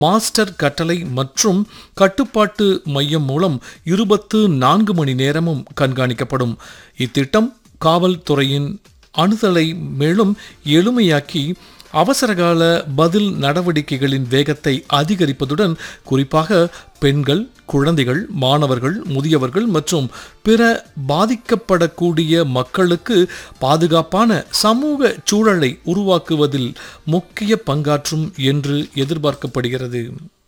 master கட்டளை மற்றும் கட்டுப்பாட்டு மையம் மூலம் இருபத்து நான்கு மணி நேரமும் கண்காணிக்கப்படும் இத்திட்டம் காவல்துறையின் அணுதலை மேலும் எளிமையாக்கி அவசரகால பதில் நடவடிக்கைகளின் வேகத்தை அதிகரிப்பதுடன் குறிப்பாக பெண்கள் குழந்தைகள் மாணவர்கள் முதியவர்கள் மற்றும் பிற பாதிக்கப்படக்கூடிய மக்களுக்கு பாதுகாப்பான சமூக சூழலை உருவாக்குவதில் முக்கிய பங்காற்றும் என்று எதிர்பார்க்கப்படுகிறது